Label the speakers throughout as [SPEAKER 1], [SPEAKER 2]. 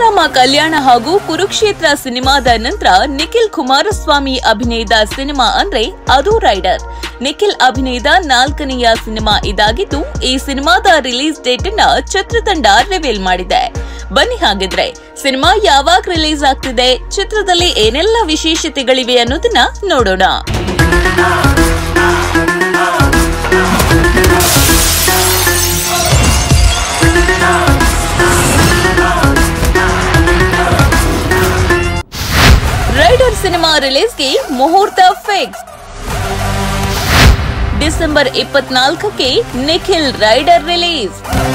[SPEAKER 1] ಶ್ರೀರಾಮ ಕಲ್ಯಾಣ ಹಾಗೂ ಕುರುಕ್ಷೇತ್ರ ಸಿನಿಮಾದ ನಂತರ ನಿಖಿಲ್ ಕುಮಾರಸ್ವಾಮಿ ಅಭಿನಯದ ಸಿನಿಮಾ ಅಂದ್ರೆ ಅದು ರೈಡರ್ ನಿಖಿಲ್ ಅಭಿನಯದ ನಾಲ್ಕನೆಯ ಸಿನಿಮಾ ಇದಾಗಿದ್ದು ಈ ಸಿನಿಮಾದ ರಿಲೀಸ್ ಡೇಟ್ ಅನ್ನ ಚಿತ್ರತಂಡ ರಿವೀಲ್ ಮಾಡಿದೆ ಬನ್ನಿ ಹಾಗಿದ್ರೆ ಸಿನಿಮಾ ಯಾವಾಗ ರಿಲೀಸ್ ಆಗ್ತಿದೆ ಚಿತ್ರದಲ್ಲಿ ಏನೆಲ್ಲ ವಿಶೇಷತೆಗಳಿವೆ ಅನ್ನೋದನ್ನ ನೋಡೋಣ ರೈಡರ್ ಸಿನಿಮಾ ರಿಲೀಸ್ಗೆ ಮುಹೂರ್ತ ಫಿಕ್ಸ್ ಡಿಸೆಂಬರ್ ಇಪ್ಪತ್ನಾಲ್ಕಕ್ಕೆ ನಿಖಿಲ್ ರೈಡರ್ ರಿಲೀಸ್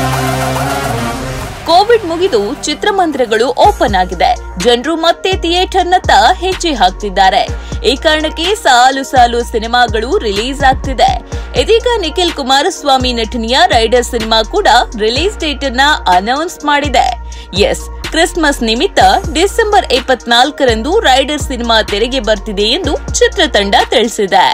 [SPEAKER 1] ಕೋವಿಡ್ ಮುಗಿದು ಚಿತ್ರಮಂದಿರಗಳು ಓಪನ್ ಆಗಿದೆ ಜನರು ಮತ್ತೆ ಥಿಯೇಟರ್ನತ್ತ ಹೆಜ್ಜೆ ಹಾಕ್ತಿದ್ದಾರೆ ಈ ಕಾರಣಕ್ಕೆ ಸಾಲು ಸಾಲು ಸಿನಿಮಾಗಳು ರಿಲೀಸ್ ಆಗ್ತಿದೆ ಇದೀಗ ನಿಖಿಲ್ ಕುಮಾರಸ್ವಾಮಿ ನಟನೆಯ ರೈಡರ್ ಸಿನಿಮಾ ಕೂಡ ರಿಲೀಸ್ ಡೇಟ್ ಅನ್ನ ಅನೌನ್ಸ್ ಮಾಡಿದೆ ಎಸ್ ಕ್ರಿಸ್ಮಸ್ ನಿಮಿತ್ತ ಡಿಸೆಂಬರ್ ಇಪ್ಪತ್ನಾಲ್ಕರಂದು ರೈಡರ್ ಸಿನಿಮಾ ತೆರೆಗೆ ಬರ್ತಿದೆ ಎಂದು ಚಿತ್ರತಂಡ ತಿಳಿಸಿದೆ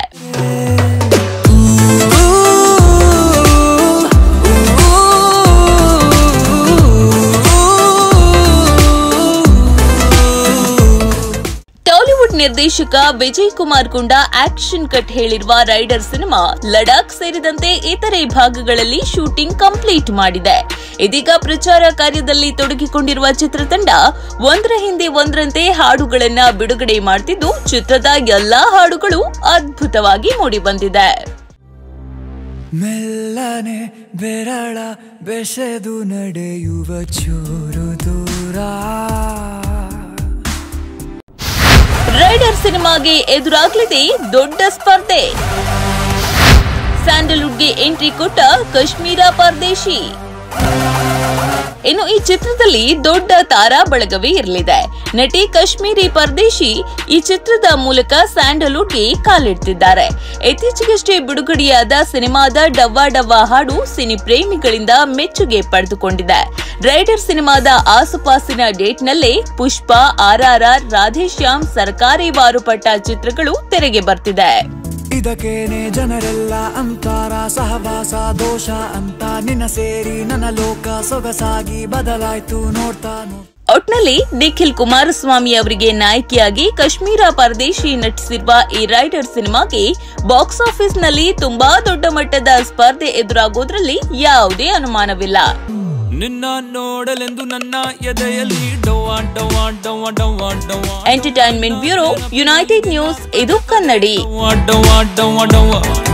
[SPEAKER 1] ಟಾಲಿವುಡ್ ನಿರ್ದೇಶಕ ವಿಜಯ್ ಕುಮಾರ್ ಕುಂಡ ಆಕ್ಷನ್ ಕಟ್ ಹೇಳಿರುವ ರೈಡರ್ ಸಿನಿಮಾ ಲಡಾಖ್ ಸೇರಿದಂತೆ ಇತರೆ ಭಾಗಗಳಲ್ಲಿ ಶೂಟಿಂಗ್ ಕಂಪ್ಲೀಟ್ ಮಾಡಿದೆ ಇದೀಗ ಪ್ರಚಾರ ಕಾರ್ಯದಲ್ಲಿ ತೊಡಗಿಕೊಂಡಿರುವ ಚಿತ್ರತಂಡ ಒಂದರ ಹಿಂದೆ ಒಂದರಂತೆ ಹಾಡುಗಳನ್ನ ಬಿಡುಗಡೆ ಮಾಡ್ತಿದ್ದು ಚಿತ್ರದ ಎಲ್ಲಾ ಹಾಡುಗಳು ಅದ್ಭುತವಾಗಿ ಮೂಡಿಬಂದಿದೆ
[SPEAKER 2] ಮೆಲ್ಲನೆ ಬೆರಳ ಬೆಸೆದು ನಡೆಯುವ ಚೂರು ದೂರ
[SPEAKER 1] ರೈಡರ್ ಸಿನಿಮಾಗೆ ಎದುರಾಗಲಿದೆ ದೊಡ್ಡ ಸ್ಪರ್ಧೆ ಸ್ಯಾಂಡಲ್ವುಡ್ಗೆ ಎಂಟ್ರಿ ಕೊಟ್ಟ ಕಾಶ್ಮೀರ ಪರದೇಶಿ ಇನ್ನು ಈ ಚಿತ್ರದಲ್ಲಿ ದೊಡ್ಡ ತಾರಾ ಬಳಗವೇ ಇರಲಿದೆ ನಟಿ ಕಾಶ್ಮೀರಿ ಪರದೇಶಿ ಈ ಚಿತ್ರದ ಮೂಲಕ ಸ್ಯಾಂಡಲ್ವುಡ್ಗೆ ಕಾಲಿಡ್ತಿದ್ದಾರೆ ಇತ್ತೀಚೆಗಷ್ಟೇ ಬಿಡುಗಡೆಯಾದ ಸಿನಿಮಾದ ಡವ್ವಾ ಡವ್ವಾ ಹಾಡು ಸಿನಿ ಪ್ರೇಮಿಗಳಿಂದ ಮೆಚ್ಚುಗೆ ಪಡೆದುಕೊಂಡಿದೆ ರೈಡರ್ ಸಿನಿಮಾದ ಆಸುಪಾಸಿನ ಡೇಟ್ನಲ್ಲೇ ಪುಷ್ಪ ಆರ್ಆರ್ಆರ್ ರಾಧೇಶ್ಯಾಮ್ ಸರ್ಕಾರಿ ಬಾರುಪಟ್ಟ ಚಿತ್ರಗಳು ತೆರೆಗೆ ಬರ್ತಿದೆ
[SPEAKER 2] ಇದಕ್ಕೇನೆ ಜನರೆಲ್ಲ ಅಂತಾರ ಸಹವಾಸ ದೋಷ ಅಂತ ನಿನ್ನ ಸೇರಿ ನನ್ನ ಲೋಕ ಸೊಗಸಾಗಿ ಬದಲಾಯ್ತು ನೋಡ್ತಾ ನೋಡ್ತಾ
[SPEAKER 1] ಒಟ್ನಲ್ಲಿ ನಿಖಿಲ್ ಕುಮಾರಸ್ವಾಮಿ ಅವರಿಗೆ ನಾಯಕಿಯಾಗಿ ಕಾಶ್ಮೀರ ಪರದೇಶಿ ನಟಿಸಿರುವ ಈ ರೈಡರ್ ಸಿನಿಮಾಗೆ ಬಾಕ್ಸ್ ಆಫೀಸ್ ನಲ್ಲಿ ತುಂಬಾ ದೊಡ್ಡ ಮಟ್ಟದ ಸ್ಪರ್ಧೆ ಎದುರಾಗೋದ್ರಲ್ಲಿ ಯಾವುದೇ ಅನುಮಾನವಿಲ್ಲ
[SPEAKER 3] ನಿನ್ನ ನೋಡಲೆಂದು ನನ್ನ ಎದೆಯಲ್ಲಿ ಡವ್ವ ಡವ್ವ ಡವ್ವ ಡವ್ವ ಡವ್ವ
[SPEAKER 1] ಎಂಟರ್ಟೈನ್ಮೆಂಟ್ ಬ್ಯೂರೋ ಯುನೈಟೆಡ್ ನ್ಯೂಸ್ ಇದು ಕನ್ನಡಿ
[SPEAKER 3] ಡವ್ವ ಡವ್ವ ಡವ್ವ ಡವ್ವ